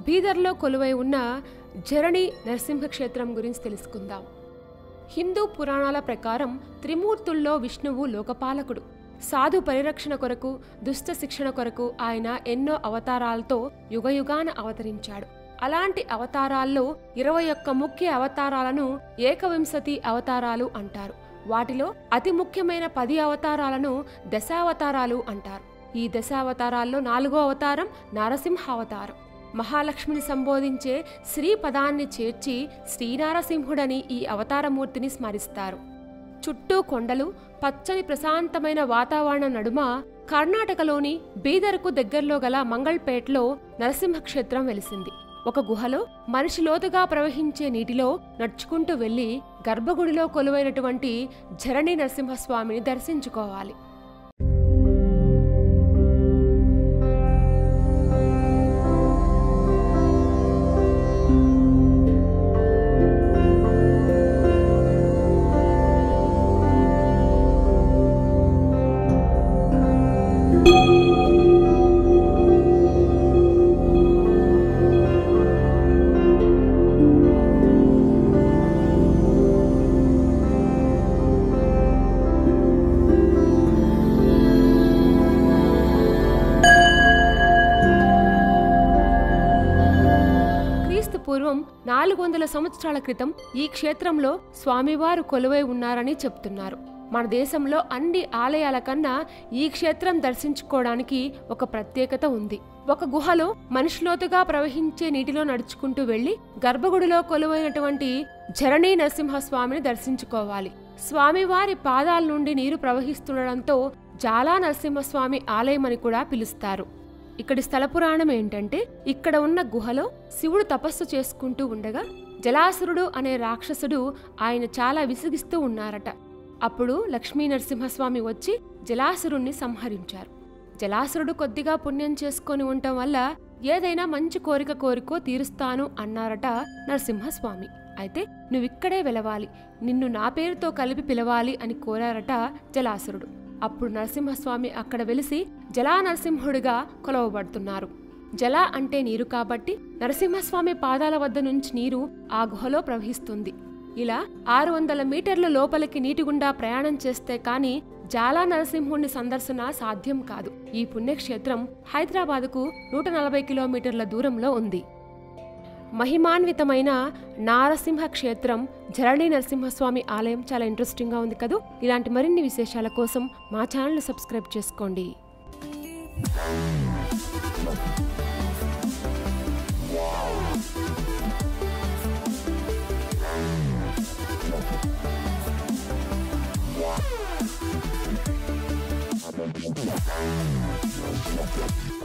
బీదర్లో కొలువై ఉన్న జరణి నరసింహ క్షేత్రం గురించి తెలుసుకుందాం హిందూ పురాణాల ప్రకారం త్రిమూర్తుల్లో విష్ణువు లోకపాలకుడు సాధు పరిరక్షణ కొరకు దుష్ట శిక్షణ కొరకు ఆయన ఎన్నో అవతారాలతో యుగయుగాన అవతరించాడు అలాంటి అవతారాల్లో ఇరవై ఒక్క ముఖ్య అవతారాలను ఏకవింశతి అవతారాలు అంటారు వాటిలో అతి ముఖ్యమైన పది అవతారాలను దశావతారాలు అంటారు ఈ దశావతారాల్లో నాలుగో అవతారం నారసింహ అవతారం మహాలక్ష్మిని సంబోధించే శ్రీ పదాన్ని చేర్చి శ్రీనారసింహుడని ఈ అవతారమూర్తిని స్మరిస్తారు చుట్టూ కొండలు పచ్చని ప్రశాంతమైన వాతావరణం నడుమ కర్ణాటకలోని బీదర్కు దగ్గరలో గల మంగళపేటలో నరసింహ క్షేత్రం వెలిసింది ఒక గుహలో మనిషి లోతుగా ప్రవహించే నీటిలో నడుచుకుంటూ వెళ్లి గర్భగుడిలో కొలువైనటువంటి ఝరణి నరసింహస్వామిని దర్శించుకోవాలి క్రీస్తు పూర్వం నాలుగు వందల సంవత్సరాల క్రితం ఈ క్షేత్రంలో స్వామివారు కొలువై ఉన్నారని చెప్తున్నారు మన దేశంలో అన్ని ఆలయాల కన్నా ఈ క్షేత్రం దర్శించుకోవడానికి ఒక ప్రత్యేకత ఉంది ఒక గుహలో మనిషిలోతుగా ప్రవహించే నీటిలో నడుచుకుంటూ వెళ్లి గర్భగుడిలో కొలువైనటువంటి ఝరణీ నరసింహస్వామిని దర్శించుకోవాలి స్వామివారి పాదాల నుండి నీరు ప్రవహిస్తుండడంతో జాలా నరసింహస్వామి ఆలయమని కూడా పిలుస్తారు ఇక్కడి స్థల పురాణం ఏంటంటే ఇక్కడ ఉన్న గుహలో శివుడు తపస్సు చేసుకుంటూ ఉండగా జలాసురుడు అనే రాక్షసుడు ఆయన చాలా విసిగిస్తూ ఉన్నారట అప్పుడు లక్ష్మీ నరసింహస్వామి వచ్చి జలాసురుణ్ణి సంహరించారు జలాసురుడు కొద్దిగా పుణ్యం చేసుకొని ఉండటం వల్ల ఏదైనా మంచి కోరిక కోరికో తీరుస్తాను అన్నారట నరసింహస్వామి అయితే నువ్విక్కడే వెలవాలి నిన్ను నా పేరుతో కలిపి పిలవాలి అని కోరారట జలాసురుడు అప్పుడు నరసింహస్వామి అక్కడ వెలిసి జలా నరసింహుడిగా కొలవబడుతున్నారు జల అంటే నీరు కాబట్టి నరసింహస్వామి పాదాల వద్ద నుంచి నీరు ఆ గుహలో ప్రవహిస్తుంది ఇలా ఆరు వందల మీటర్ల లోపలికి నీటి గుండా ప్రయాణం చేస్తే కాని జాలా నరసింహుణ్ణి సందర్శన సాధ్యం కాదు ఈ పుణ్యక్షేత్రం హైదరాబాదుకు నూట నలభై కిలోమీటర్ల దూరంలో ఉంది మహిమాన్వితమైన నారసింహ క్షేత్రం జరణి నరసింహస్వామి ఆలయం చాలా ఇంట్రెస్టింగ్గా ఉంది కదూ ఇలాంటి మరిన్ని విశేషాల కోసం మా ఛానల్ని సబ్స్క్రైబ్ చేసుకోండి Thank you.